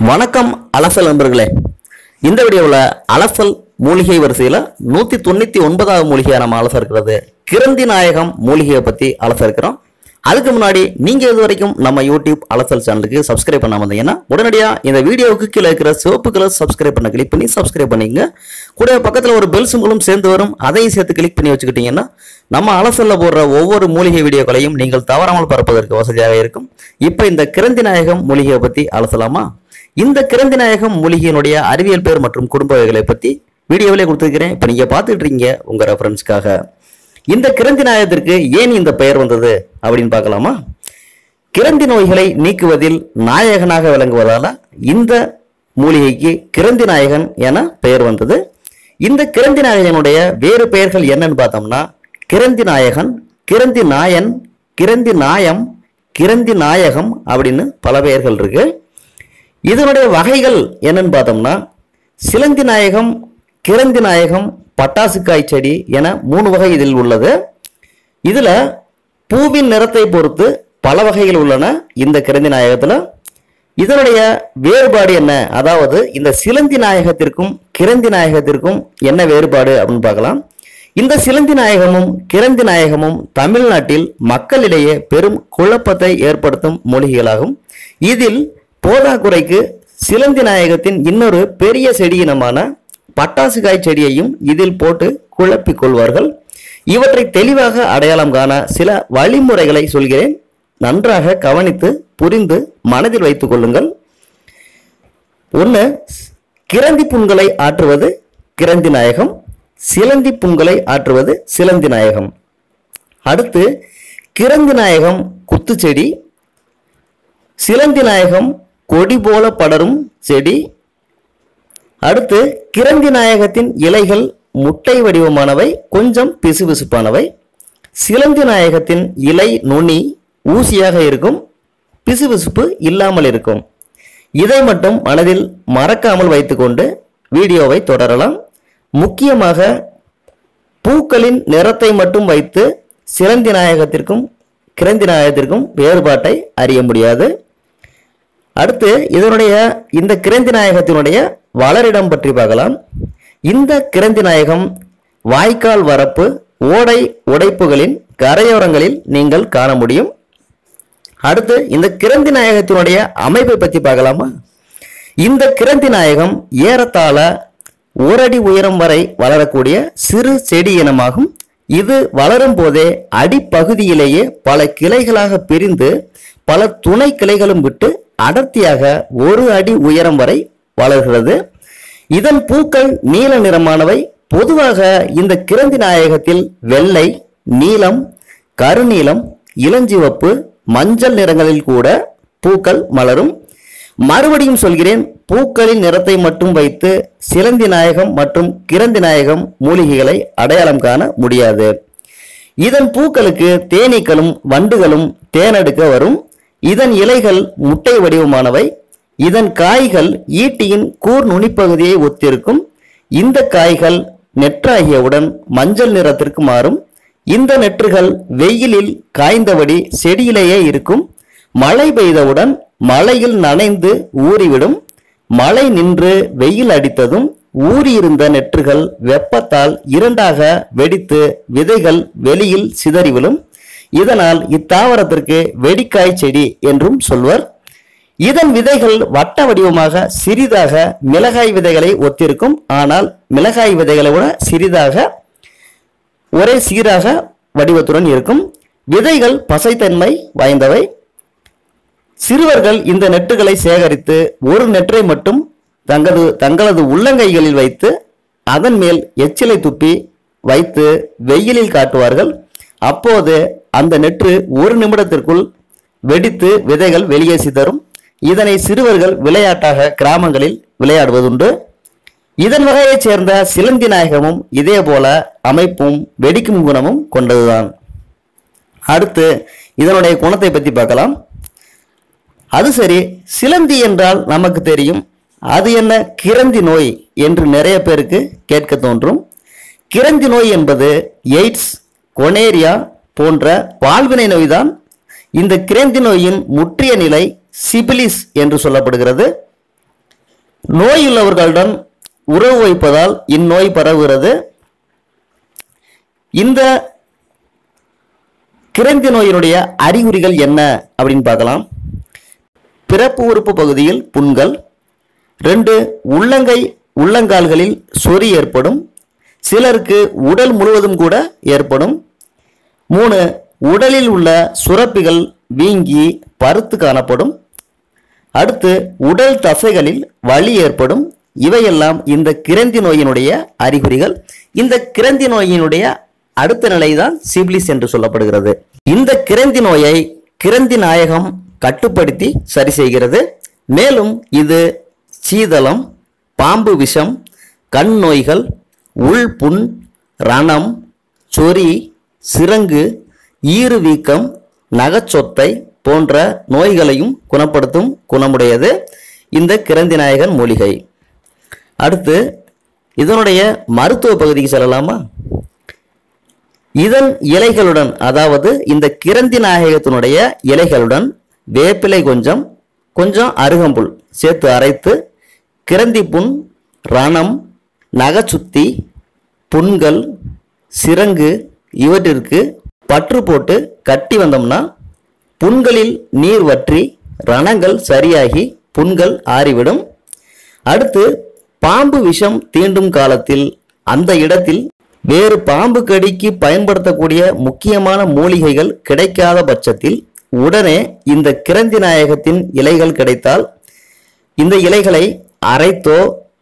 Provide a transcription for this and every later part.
வணக்கம் அலசல் நண்பர்களே இந்த வீடியோவில் அலசல் மூலிகை வரிசையில் நூற்றி தொண்ணூற்றி ஒன்பதாவது மூலிகையை நம்ம அலச இருக்கிறது கிரந்தி நாயகம் மூலிகையை பற்றி அலச இருக்கிறோம் அதுக்கு முன்னாடி நீங்கள் இது வரைக்கும் நம்ம யூடியூப் அலசல் சேனலுக்கு சப்ஸ்கிரைப் பண்ணாம இருந்தீங்கன்னா உடனடியாக இந்த வீடியோவுக்கு கீழே இருக்கிற சிவப்பு கலர் சப்ஸ்கிரைப் பண்ண கிளிக் பண்ணி சப்ஸ்கிரைப் பண்ணிக்கங்க கூட பக்கத்தில் ஒரு பெல் சிம்பலும் சேர்ந்து வரும் அதையும் சேர்த்து கிளிக் பண்ணி வச்சுக்கிட்டீங்கன்னா நம்ம அலசல்ல போடுற ஒவ்வொரு மூலிகை வீடியோக்களையும் நீங்கள் தவறாமல் பரப்பதற்கு வசதியாக இருக்கும் இப்போ இந்த கிரந்தி நாயகம் மூலிகையை பற்றி அலசலாமா இந்த கிரந்தி நாயகம் மூலிகையினுடைய அறிவியல் பேர் மற்றும் குடும்ப வகைகளை பற்றி வீடியோவிலே கொடுத்துருக்கிறேன் இப்போ நீங்கள் பார்த்துட்டு இருக்கீங்க உங்கள் ரெஃபரன்ஸ்க்காக இந்த கிரந்தி நாயகத்திற்கு ஏன் இந்த பெயர் வந்தது அப்படின்னு பார்க்கலாமா கிரந்தி நோய்களை நீக்குவதில் நாயகனாக விளங்குவதால இந்த மூலிகைக்கு கிரந்தி நாயகன் என பெயர் வந்தது இந்த கிரந்தி நாயகனுடைய வேறு பெயர்கள் என்னன்னு பார்த்தோம்னா கிரந்தி நாயகன் கிரந்தி நாயன் கிரந்தி நாயம் கிரந்தி நாயகம் அப்படின்னு பல பெயர்கள் இருக்கு இதனுடைய வகைகள் என்னன்னு பார்த்தோம்னா சிலந்தி நாயகம் கிரந்தி நாயகம் பட்டாசுக்காய் செடி என மூணு வகை இதில் உள்ளது இதுல பூவின் நிறத்தை பொறுத்து பல வகைகள் உள்ளன இந்த கிரந்தி நாயகத்துல இதனுடைய வேறுபாடு என்ன அதாவது இந்த சிலந்தி நாயகத்திற்கும் கிரந்தி நாயகத்திற்கும் என்ன வேறுபாடு அப்படின்னு பார்க்கலாம் இந்த சிலந்தி நாயகமும் கிரந்தி நாயகமும் தமிழ்நாட்டில் மக்களிடையே பெரும் குழப்பத்தை ஏற்படுத்தும் மூலிகைகளாகும் இதில் போதாக்குறைக்கு சிலந்தி நாயகத்தின் இன்னொரு பெரிய செடி இனமான பட்டாசுகாய் செடியையும் இதில் போட்டு குழப்பிக் கொள்வார்கள் இவற்றை தெளிவாக அடையாளம் காண சில வழிமுறைகளை சொல்கிறேன் நன்றாக கவனித்து புரிந்து மனதில் வைத்துக் கொள்ளுங்கள் ஒன்று கிரந்தி புண்களை ஆற்றுவது கிரந்தி நாயகம் சிலந்தி புண்களை ஆற்றுவது சிலந்தி நாயகம் அடுத்து கிரந்தி நாயகம் குத்துச்செடி சிலந்தி நாயகம் கொடி போல படரும் செடி அடுத்து கிரந்தி நாயகத்தின் இலைகள் முட்டை வடிவமானவை கொஞ்சம் பிசுபிசுப்பானவை சிலந்தி நாயகத்தின் இலை நுனி ஊசியாக இருக்கும் பிசுபிசுப்பு இல்லாமல் இருக்கும் இதை மட்டும் மனதில் மறக்காமல் வைத்துக்கொண்டு வீடியோவை தொடரலாம் முக்கியமாக பூக்களின் நிறத்தை மட்டும் வைத்து சிலந்தி நாயகத்திற்கும் கிரந்தி நாயகத்திற்கும் வேறுபாட்டை அறிய முடியாது அடுத்து இதனுடைய இந்த கிரந்தி நாயகத்தினுடைய வளரிடம் பற்றி பார்க்கலாம் இந்த கிரந்தி நாயகம் வாய்க்கால் வரப்பு ஓடை உடைப்புகளின் கரையோரங்களில் நீங்கள் காண முடியும் அடுத்து இந்த கிரந்தி நாயகத்தினுடைய அமைப்பை பற்றி பார்க்கலாமா இந்த கிரந்தி நாயகம் ஏறத்தாழ ஒரு அடி உயரம் வரை வளரக்கூடிய சிறு செடி இனமாகும் இது வளரும் போதே அடிப்பகுதியிலேயே பல கிளைகளாக பிரிந்து பல துணை கிளைகளும் விட்டு அடர்த்தியாக ஒரு அடி உயரம் வரை வளர்கிறது இதன் பூக்கள் நீல நிறமானவை பொதுவாக இந்த கிரந்தி நாயகத்தில் வெள்ளை நீலம் கருநீலம் இளஞ்சிவப்பு மஞ்சள் நிறங்களில் கூட பூக்கள் மலரும் மறுபடியும் சொல்கிறேன் பூக்களின் நிறத்தை மட்டும் வைத்து சிலந்தி நாயகம் மற்றும் கிரந்தி நாயகம் மூலிகைகளை அடையாளம் காண முடியாது இதன் பூக்களுக்கு தேனீக்களும் வண்டுகளும் தேனெடுக்க வரும் இதன் இலைகள் முட்டை வடிவமானவை இதன் காய்கள் ஈட்டியின் கூர் நுனிப்பகுதியை ஒத்திருக்கும் இந்த காய்கள் நெற்றாகியவுடன் மஞ்சள் நிறத்திற்கு மாறும் இந்த நெற்றுகள் வெயிலில் காய்ந்தபடி செடியிலேயே இருக்கும் மழை பெய்தவுடன் மழையில் நனைந்து ஊறிவிடும் மழை நின்று வெயில் அடித்ததும் ஊறியிருந்த நெற்றுகள் வெப்பத்தால் இரண்டாக வெடித்து விதைகள் வெளியில் சிதறிவிடும் இதனால் இத்தாவரத்திற்கு வெடிக்காய் செடி என்றும் சொல்வர் இதன் விதைகள் வட்ட வடிவமாக சிறிதாக மிளகாய் விதைகளை ஒத்திருக்கும் ஆனால் மிளகாய் விதைகளை விட சிறிதாக ஒரே சீராக வடிவத்துடன் இருக்கும் விதைகள் பசைத்தன்மை வாய்ந்தவை சிறுவர்கள் இந்த நெட்டுகளை சேகரித்து ஒரு நெற்றை மட்டும் தங்களது தங்களது உள்ளங்கைகளில் வைத்து அதன் மேல் எச்சிலை துப்பி வைத்து வெயிலில் காட்டுவார்கள் அப்போது அந்த நெற்று ஒரு நிமிடத்திற்குள் வெடித்து விதைகள் வெளியே சிதறும் இதனை சிறுவர்கள் விளையாட்டாக கிராமங்களில் விளையாடுவதுண்டு இதன் வகையைச் சேர்ந்த சிலந்தி நாயகமும் இதே போல அமைப்பும் வெடிக்கும் குணமும் கொண்டதுதான் அடுத்து இதனுடைய குணத்தை பற்றி பார்க்கலாம் அது சரி சிலந்தி என்றால் நமக்கு தெரியும் அது என்ன கிரந்தி நோய் என்று நிறைய பேருக்கு கேட்க தோன்றும் கிரந்தி நோய் என்பது எய்ட்ஸ் கொனேரியா போன்ற பால்வினை நோய்தான் இந்த கிரந்தி நோயின் முற்றிய நிலை சிபிலிஸ் என்று சொல்லப்படுகிறது நோயுள்ளவர்களுடன் உறவு வைப்பதால் இந்நோய் பரவுகிறது இந்த கிரந்தி நோயினுடைய அறிகுறிகள் என்ன அப்படின்னு பார்க்கலாம் பிறப்பு உறுப்பு பகுதியில் புண்கள் ரெண்டு உள்ளங்கை உள்ளங்கால்களில் சொறி ஏற்படும் சிலருக்கு உடல் முழுவதும் கூட ஏற்படும் மூணு உடலில் உள்ள சுரப்பிகள் வீங்கி பருத்து காணப்படும் அடுத்து உடல் தசைகளில் வலி ஏற்படும் இவையெல்லாம் இந்த கிரந்தி நோயினுடைய அறிகுறிகள் இந்த கிரந்தி நோயினுடைய அடுத்த நிலைதான் சிபிலிஸ் என்று சொல்லப்படுகிறது இந்த கிரந்தி நோயை கிரந்தி நாயகம் கட்டுப்படுத்தி சரி செய்கிறது மேலும் இது சீதளம் பாம்பு விஷம் கண் நோய்கள் உள் புண் ரணம் சொறி சிரங்கு ஈறு வீக்கம் நகச்சொத்தை போன்ற நோய்களையும் குணப்படுத்தும் குணமுடையது இந்த கிரந்திநாயகன் மூலிகை அடுத்து இதனுடைய மருத்துவ பகுதிக்கு செல்லலாமா இதன் இலைகளுடன் அதாவது இந்த கிரந்தி நாயகத்தினுடைய இலைகளுடன் வேப்பிலை கொஞ்சம் கொஞ்சம் அருகம்புல் சேர்த்து அரைத்து கிரந்தி புண் ரணம் நகச்சுத்தி புண்கள் சிரங்கு இவற்றிற்கு பற்று போட்டு கட்டி வந்தோம்னா புண்களில் நீர் வற்றி ரணங்கள் சரியாகி புண்கள் ஆறிவிடும் அடுத்து பாம்பு விஷம் தீண்டும் காலத்தில் அந்த இடத்தில் வேறு பாம்பு கடிக்கு பயன்படுத்தக்கூடிய முக்கியமான மூலிகைகள் கிடைக்காத பட்சத்தில் உடனே இந்த கிரந்தி நாயகத்தின் இலைகள் கிடைத்தால் இந்த இலைகளை அரைத்தோ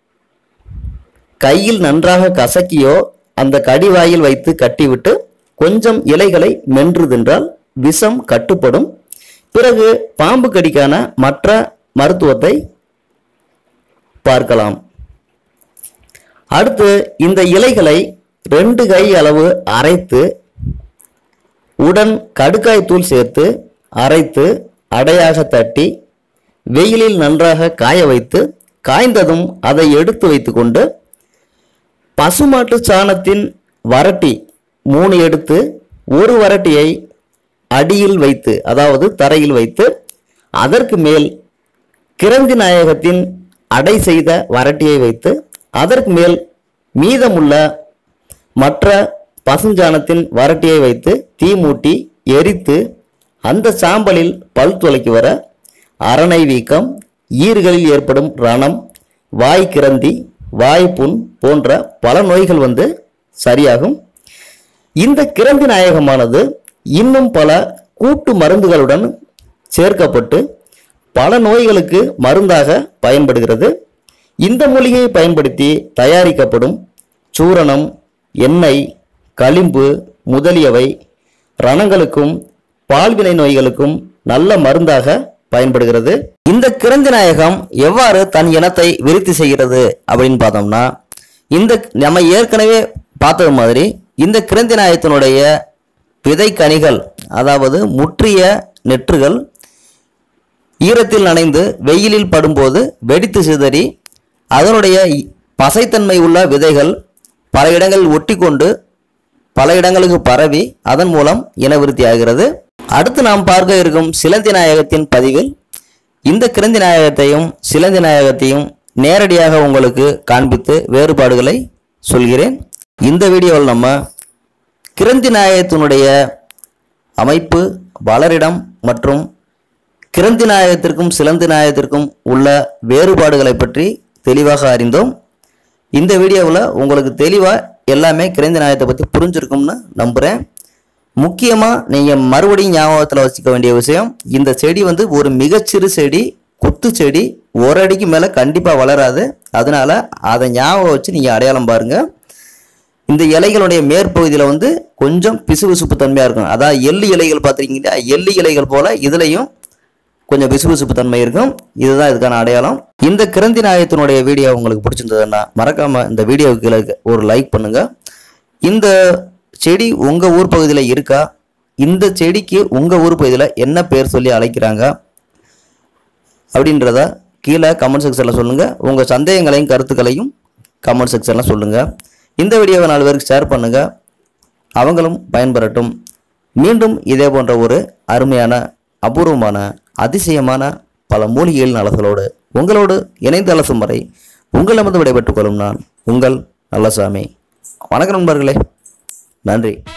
கையில் நன்றாக கசக்கியோ அந்த கடிவாயில் வைத்து கட்டிவிட்டு கொஞ்சம் இலைகளை மென்று தின்றால் விஷம் கட்டுப்படும் பிறகு பாம்பு கடிக்கான மற்ற மருத்துவத்தை பார்க்கலாம் அடுத்து இந்த இலைகளை ரெண்டு கை அளவு அரைத்து உடன் கடுக்காய் தூள் சேர்த்து அரைத்து அடையாக தட்டி வெயிலில் நன்றாக காய வைத்து காய்ந்ததும் அதை எடுத்து வைத்துக்கொண்டு பசுமாட்டு சாணத்தின் வரட்டி மூணு எடுத்து ஒரு வரட்டியை அடியில் வைத்து அதாவது தரையில் வைத்து அதற்கு மேல் கிரந்தி நாயகத்தின் அடை செய்த வரட்டியை வைத்து அதற்கு மேல் மீதமுள்ள மற்ற பசுஞ்சாணத்தின் வரட்டியை வைத்து தீ மூட்டி எரித்து அந்த சாம்பலில் பல் துளைக்கு வர அரணை வீக்கம் ஈறுகளில் ஏற்படும் ரணம் வாய் கிரந்தி வாய்ப்புண் போன்ற பல நோய்கள் வந்து சரியாகும் இந்த கிரந்தி நாயகமானது இன்னும் பல கூட்டு மருந்துகளுடன் சேர்க்கப்பட்டு பல நோய்களுக்கு மருந்தாக பயன்படுகிறது இந்த மூலிகையை பயன்படுத்தி தயாரிக்கப்படும் சூரணம் எண்ணெய் களிம்பு முதலியவை ரணங்களுக்கும் பால்வினை நோய்களுக்கும் நல்ல மருந்தாக பயன்படுகிறது இந்த கிரந்தி நாயகம் எவ்வாறு தன் இனத்தை விருத்தி செய்கிறது அப்படின்னு பார்த்தோம்னா இந்த நம்ம ஏற்கனவே பார்த்தது மாதிரி இந்த கிரந்தி நாயகத்தினுடைய விதைக்கனிகள் அதாவது முற்றிய நெற்றுகள் ஈரத்தில் நனைந்து வெயிலில் படும்போது வெடித்து சிதறி அதனுடைய இ- பசைத்தன்மை உள்ள விதைகள் பல இடங்களில் ஒட்டிக்கொண்டு பல இடங்களுக்கு பரவி அதன் மூலம் இனவிருத்தி ஆகிறது அடுத்து நாம் பார்க்க இருக்கும் சிலந்தி நாயகத்தின் பதிவில் இந்த கிரந்தி நாயகத்தையும் சிலந்தி நாயகத்தையும் நேரடியாக உங்களுக்கு காண்பித்து வேறுபாடுகளை சொல்கிறேன் இந்த வீடியோவில் நம்ம கிரந்தி நாயகத்தினுடைய அமைப்பு வளரிடம் மற்றும் கிரந்தி நாயகத்திற்கும் சிலந்தி நாயகத்திற்கும் உள்ள வேறுபாடுகளை பற்றி தெளிவாக அறிந்தோம் இந்த வீடியோவில் உங்களுக்கு தெளிவாக எல்லாமே கிரந்தி நாயகத்தை பற்றி புரிஞ்சிருக்கும்னு நம்புகிறேன் முக்கியமாக நீங்கள் மறுபடியும் ஞாபகத்தில் வச்சுக்க வேண்டிய விஷயம் இந்த செடி வந்து ஒரு மிகச்சிறு செடி குத்து செடி ஒரு அடிக்கு மேலே கண்டிப்பாக வளராது அதனால அதை ஞாபகம் வச்சு நீங்கள் அடையாளம் பாருங்கள் இந்த இலைகளுடைய மேற்பகுதியில் வந்து கொஞ்சம் பிசுபிசுப்பு தன்மையாக இருக்கும் அதாவது எள்ளு இலைகள் பார்த்துருக்கீங்களா எள்ளு இலைகள் போல் இதுலேயும் கொஞ்சம் பிசுபிசுப்பு தன்மை இருக்கும் இதுதான் இதுக்கான அடையாளம் இந்த கிரந்தி நாயத்தினுடைய வீடியோ உங்களுக்கு பிடிச்சிருந்ததுன்னா மறக்காம இந்த வீடியோவுக்கு கீழே ஒரு லைக் பண்ணுங்க இந்த செடி உங்க ஊர் பகுதியில் இருக்கா இந்த செடிக்கு உங்க ஊர் பகுதியில் என்ன பேர் சொல்லி அழைக்கிறாங்க அப்படின்றத கீழே கமெண்ட் செக்ஷனில் சொல்லுங்கள் உங்கள் சந்தேகங்களையும் கருத்துக்களையும் கமெண்ட் செக்ஷனில் சொல்லுங்கள் இந்த வீடியோவை நாலு பேருக்கு ஷேர் பண்ணுங்கள் அவங்களும் பயன்பெறட்டும் மீண்டும் இதே போன்ற ஒரு அருமையான அபூர்வமான அதிசயமான பல மூலிகைகளின் அலசலோடு உங்களோடு இணைந்து அலசும் வரை உங்களிடமிருந்து விடைபெற்றுக் கொள்ளும் நான் உங்கள் நல்லசாமி வணக்கம் நண்பர்களே நன்றி